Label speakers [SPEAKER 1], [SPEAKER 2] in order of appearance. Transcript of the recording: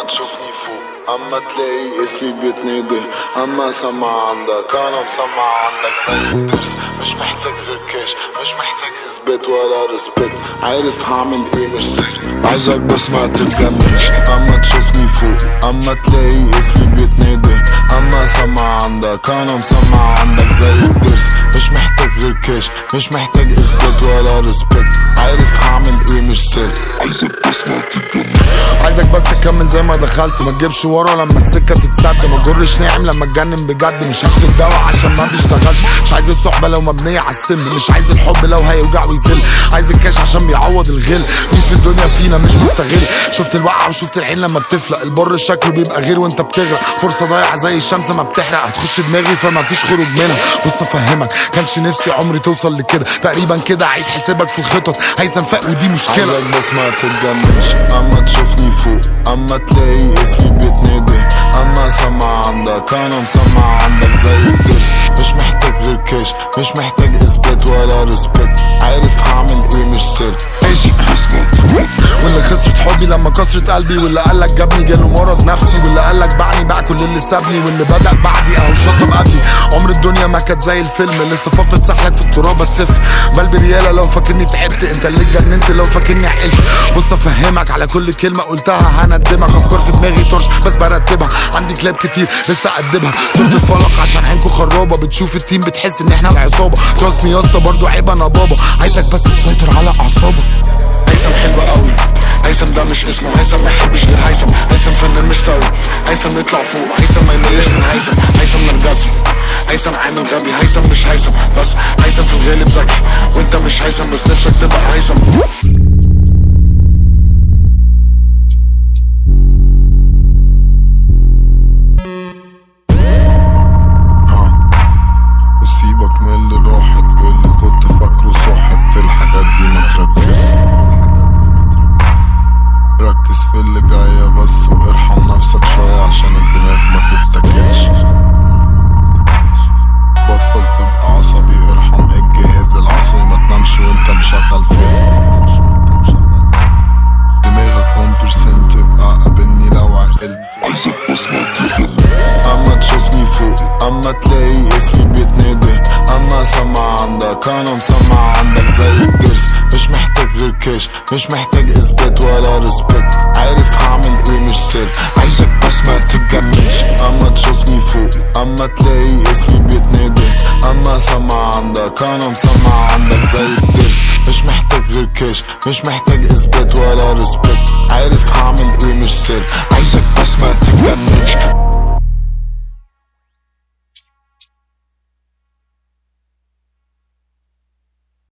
[SPEAKER 1] اما تشوفني فوق اما تلاقي اسمي بيتنادي اما سمع عندك انا مسمع عندك زي الدرس مش محتاج غير كاش مش محتاج اثبات ولا ريسبكت عارف هعمل ايه مش سر عايزك بس ما تتجننش اما تشوفني فوق اما تلاقي اسمي بيتنادي اما سمع عندك انا مسمع عندك زي الدرس مش محتاج غير كاش مش محتاج اثبات ولا ريسبكت عارف هعمل ايه مش سر عايزك بس ما تتجننش
[SPEAKER 2] عايزك بس تكمل زي ما دخلت ما تجيبش ورا لما السكه تتسد ما تجرش ناعم لما اتجنن بجد مش هاخد الدواء عشان ما بيشتغلش مش عايز الصحبه لو مبنيه على السم مش عايز الحب لو هيوجع ويذل عايز الكاش عشان بيعوض الغل مين في الدنيا فينا مش مستغل شفت الوقعه وشفت العين لما بتفلق البر شكله بيبقى غير وانت بتغرق فرصه ضايعه زي الشمس ما بتحرق هتخش دماغي فما فيش خروج منها بص افهمك كانش نفسي عمري توصل لكده تقريبا كده عيد حسابك في الخطط عايز انفاق ودي مشكله
[SPEAKER 1] عايزك بس ما تتجننش اما تشوفني فوق اما تلاقي اسمي بيتنادي اما سمع عندك انا مسمع عندك زي الدرس مش محتاج غير كاش مش محتاج اثبات ولا ريسبكت عارف هعمل ايه مش سر
[SPEAKER 2] ماشي واللي خسرت حبي لما كسرت قلبي واللي قالك جابني جاله مرض نفسي واللي قالك باعني باع كل اللي سابني واللي بدأ بعدي اهو شطب قبلي عمر الدنيا ما كانت زي الفيلم لسه فقرة سحلك في التراب هتسف بل بريالة لو فاكرني تعبت انت اللي اتجننت لو فاكرني عقلت بص افهمك على كل كلمة قلتها هندمك افكار في دماغي طرش بس برتبها عندي كلاب كتير لسه اقدمها صورة الفلق عشان عينكو خرابة بتشوف التيم بتحس ان احنا العصابة تراست مي يا اسطى برضه عيب انا بابا عايزك بس تسيطر على اعصابك
[SPEAKER 1] هيثم حلو قوي هيثم ده مش اسمه هيثم ما يحبش غير هيثم هيثم فنان مش سوي هيثم يطلع فوق هيثم ما يملش من هيثم هيثم نرجسي هيثم عامل غبي هيثم مش هيثم بس هيثم في الغالب ذكي وانت مش هيثم بس نفسك تبقى هيثم وسيبك من اللي راحت واللي كنت فاكره صاحب في الحاجات دي ما تركز ركز في اللي جاية بس وارحم نفسك شوية عشان الدماغ ما تتاكلش بطل تبقى عصبي ارحم الجهاز العصبي ما تنامش وانت مشغل فيه دماغك 1% تبقى قابلني لو عقلت عايزك بس ما اما تشوفني فوق اما تلاقي اسمي بيتنادي اما سمع عندك انا مسمع عندك زي الدرس مش محتاج غير كاش مش محتاج اثبات ولا ريسبكت عارف هعمل ايه مش سر عايزك بس ما تتجننش اما تشوفني فوق اما تلاقي اسمي بيتنادي اما سمع عندك انا مسمع عندك زي الدرس مش محتاج غير كاش مش محتاج اثبات ولا ريسبكت عارف هعمل ايه مش سر عايزك بس ما تتجننش